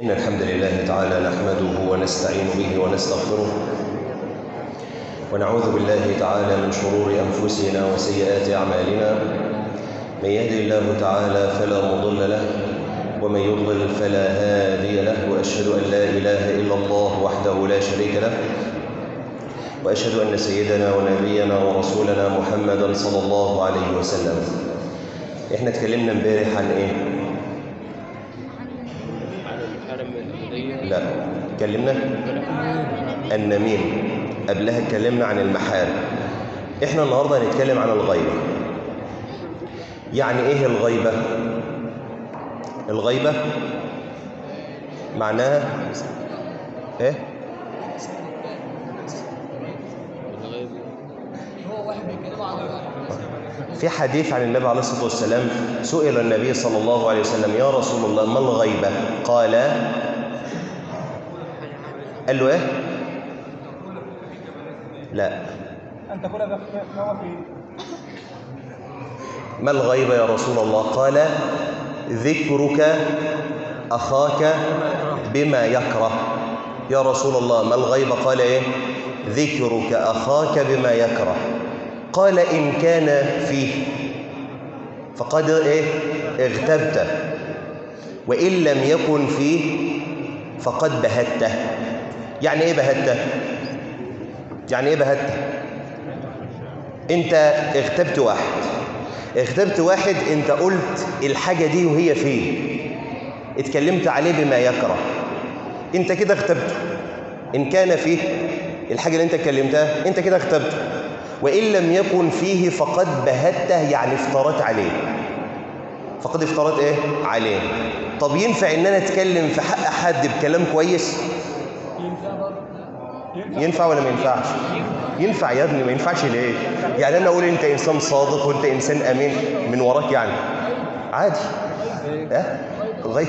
إن الحمد لله تعالى نحمده ونستعين به ونستغفره ونعوذ بالله تعالى من شرور أنفسنا وسيئات أعمالنا من يهدي الله تعالى فلا مضل له ومن يضلل فلا هادي له وأشهد أن لا إله إلا الله وحده لا شريك له وأشهد أن سيدنا ونبينا ورسولنا محمدا صلى الله عليه وسلم إحنا اتكلمنا امبارح عن إيه؟ لا اتكلمنا النميم قبلها اتكلمنا عن المحارم احنا النهارده هنتكلم عن الغيبه يعني ايه الغيبه الغيبه معناها ايه في حديث عن النبي عليه الصلاه والسلام سئل النبي صلى الله عليه وسلم يا رسول الله ما الغيبه قال قال له ايه لا أن تكون ما هو في ما الغيبة يا رسول الله قال ذكرك أخاك بما يكره يا رسول الله ما الغيبة قال إيه ذكرك أخاك بما يكره قال إن كان فيه فقد إيه اغتبته وإن لم يكن فيه فقد بهته يعني إيه بهته يعني إيه بهته أنت اغتبت واحد اغتبت واحد انت قلت الحاجة دي وهي فيه اتكلمت عليه بما يكره انت كده اغتبته ان كان فيه الحاجة اللي انت اتكلمتها انت كده اغتبته وإن لم يكن فيه فقد بهته يعني افترت عليه فقد افترت ايه عليه طب ينفع ان انا اتكلم في حق حد بكلام كويس ينفع ولا ما ينفعش ينفع يا ابني ما ينفعش ليه يعني انا اقول انت انسان صادق وانت انسان امين من وراك يعني عادي ها غير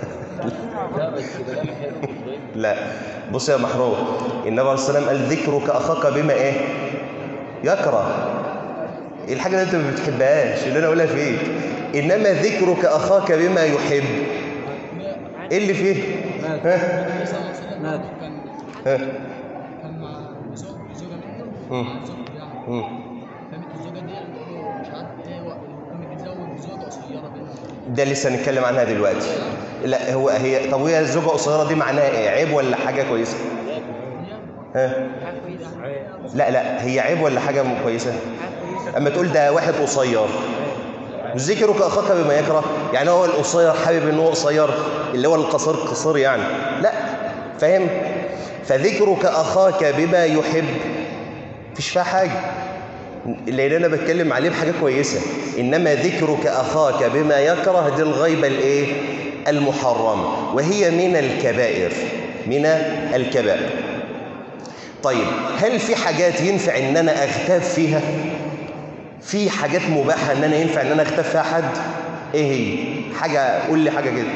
لا بص يا محروم النبي عليه الصلاه والسلام قال ذكرك اخاك بما ايه يكره إيه الحاجه اللي انت ما بتحبهاش اللي انا اقولها فيك انما ذكرك اخاك بما يحب ايه اللي فيه ها مات ها كان مع زوج زوجة منه مم. مع زوج يعني مم. فقامت الزوجة دي قالت له مش عارف ايه وقت قامت تتزوج زوجة قصيرة بينهم ده لسه هنتكلم عنها دلوقتي لا هو هي طب وهي الزوجه قصيره دي معناها ايه عيب ولا حاجه كويسه ها لا لا هي عيب ولا حاجه كويسه اما تقول ده واحد قصير مش ذكرك اخاك بما يكره يعني هو القصير حابب ان هو قصير اللي هو القصير قصير يعني لا فاهم فذكرك اخاك بما يحب مفيش فيها حاجه لان انا بتكلم عليه بحاجه كويسه انما ذكرك اخاك بما يكره دي الغيبه الايه المحرمه وهي من الكبائر من الكبائر طيب هل في حاجات ينفع ان انا اغتاب فيها في حاجات مباحه ان انا ينفع ان انا اغتاب فيها حد ايه هي حاجه قول لي حاجه كده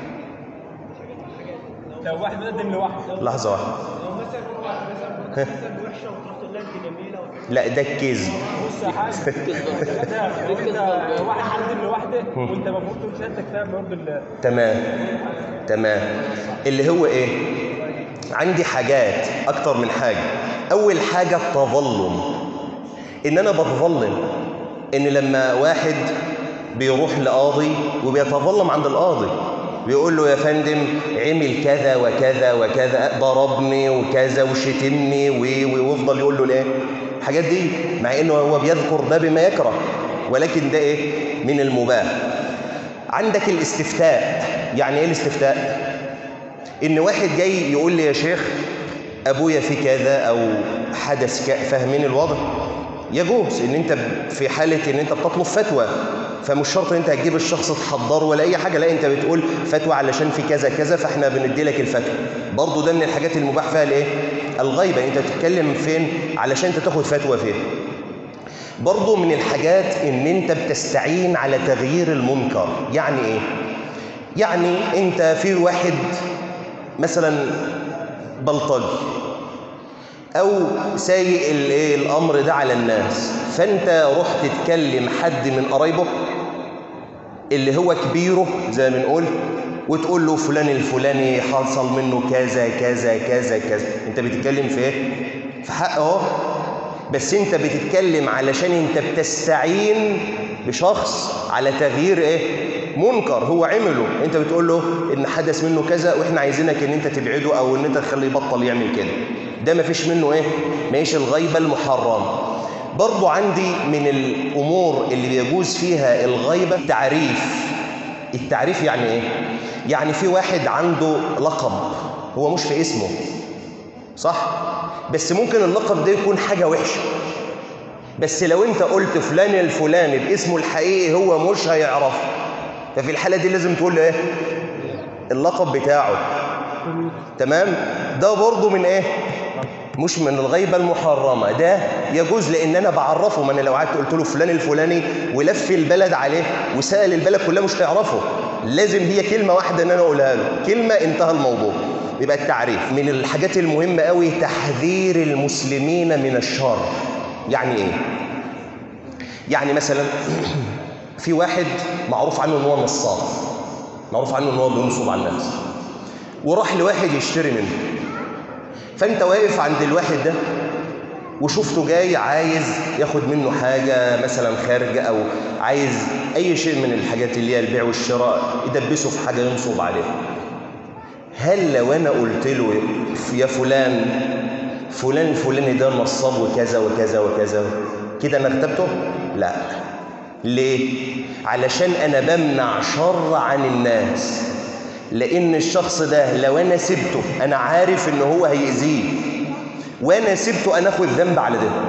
لو واحد مقدم لواحد لحظه واحده لو مثلا واحد مثلا مثلا وحشه وتروح تقول لها انت جميله لا ده الكذب بص يا حاج ده لو انت واحد مقدم لواحده وانت المفروض تقول شهادتك فيها برضه ال- تمام تمام اللي هو ايه عندي حاجات اكتر من حاجه اول حاجه التظلم ان انا بتظلم ان لما واحد بيروح لقاضي وبيتظلم عند القاضي بيقول له يا فندم عمل كذا وكذا وكذا ضربني وكذا وشتمني و- و- ويفضل يقول له الايه الحاجات دي مع انه هو بيذكر ده بما يكره ولكن ده ايه من المباح عندك الاستفتاء يعني ايه الاستفتاء ان واحد جاي يقول لي يا شيخ ابويا في كذا او حدث ك... فاهمين الوضع يجوز ان انت في حاله ان انت بتطلب فتوى فمش شرط ان انت هتجيب الشخص تحضره ولا اي حاجه لا انت بتقول فتوى علشان في كذا كذا فاحنا بندي لك الفتوى برضه ده من الحاجات المباح فيها الايه الغيبه انت بتتكلم فين علشان انت تاخد فتوى فين برضو من الحاجات ان انت بتستعين على تغيير المنكر يعني ايه يعني انت في واحد مثلا بلطجي او سايق الايه الامر ده على الناس فانت رحت تكلم حد من قرايبه اللي هو كبيره زي ما بنقول وتقول له فلان الفلاني حصل منه كذا كذا كذا كذا انت بتتكلم في ايه في حق اهو بس انت بتتكلم علشان انت بتستعين بشخص على تغيير ايه منكر هو عمله انت بتقول له ان حدث منه كذا واحنا عايزينك ان انت تبعده او ان انت تخليه يبطل يعمل كده ده مفيش منه ايه ماهيش الغيبه المحرمه برضو عندي من الامور اللي بيجوز فيها الغيبه تعريف التعريف يعني ايه يعني في واحد عنده لقب هو مش في اسمه صح بس ممكن اللقب ده يكون حاجه وحشه بس لو انت قلت فلان الفلاني باسمه الحقيقي هو مش هيعرفه ففي الحاله دي لازم تقول له ايه اللقب بتاعه تمام ده برضه من ايه مش من الغيبة المحرمة ده يجوز لأن أنا بعرفه ما أنا لو قعدت قلت له فلان الفلاني ولف البلد عليه وسأل البلد كلها مش هيعرفه لازم هي كلمة واحدة إن أنا أقولها له كلمة انتهى الموضوع يبقى التعريف من الحاجات المهمة قوي تحذير المسلمين من الشر يعني إيه؟ يعني مثلا في واحد معروف عنه إن هو نصاب معروف عنه إن هو بينصب على الناس وراح لواحد يشتري منه فانت واقف عند الواحد ده وشفته جاي عايز ياخد منه حاجة مثلا خارجة أو عايز أي شيء من الحاجات اللي هي البيع والشراء يدبسه في حاجة ينصب عليها هل لو أنا قلت له يا فلان فلان الفلاني ده نصاب وكذا وكذا وكذا كده أنا اغتبته؟ لا ليه؟ علشان أنا بمنع شر عن الناس لان الشخص ده لو انا سبته انا عارف ان هو هيأذيه وانا سبته انا اخد ذنب على ده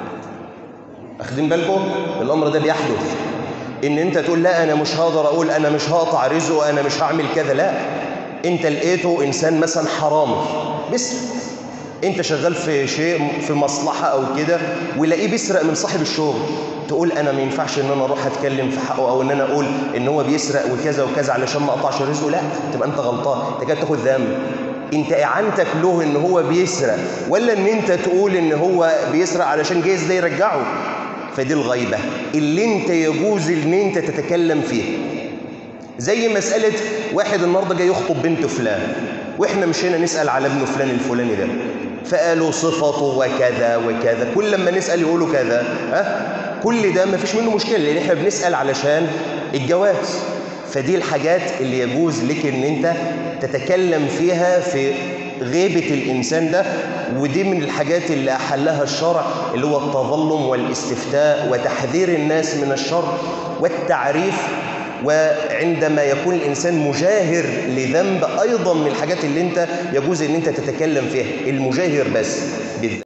اخدين بالكم الامر ده بيحدث ان انت تقول لا انا مش هقدر اقول انا مش هقطع رزقه انا مش هعمل كذا لا انت لقيته انسان مثلا حرامي بيسرق انت شغال في شيء في مصلحه او كده ولاقيه بيسرق من صاحب الشغل تقول انا ما ينفعش ان انا اروح اتكلم في حقه او ان انا اقول ان هو بيسرق وكذا وكذا علشان ما اقطعش رزقه لا تبقى انت غلطان انت كده تاخد ذنب انت اعانتك له ان هو بيسرق ولا ان انت تقول ان هو بيسرق علشان جايز ده يرجعه فدي الغيبه اللي انت يجوز ان انت تتكلم فيها زي مساله واحد النهارده جاي يخطب بنت فلان واحنا مشينا نسال على ابن فلان الفلاني ده فقالوا صفته وكذا وكذا كل لما نسال يقولوا كذا ها كل ده ما فيش منه مشكله لان احنا بنسال علشان الجواز فدي الحاجات اللي يجوز لك ان انت تتكلم فيها في غيبة الإنسان ده ودي من الحاجات اللي أحلها الشرع اللي هو التظلم والاستفتاء وتحذير الناس من الشر والتعريف وعندما يكون الإنسان مجاهر لذنب أيضا من الحاجات اللي أنت يجوز أن أنت تتكلم فيها المجاهر بس بالذنب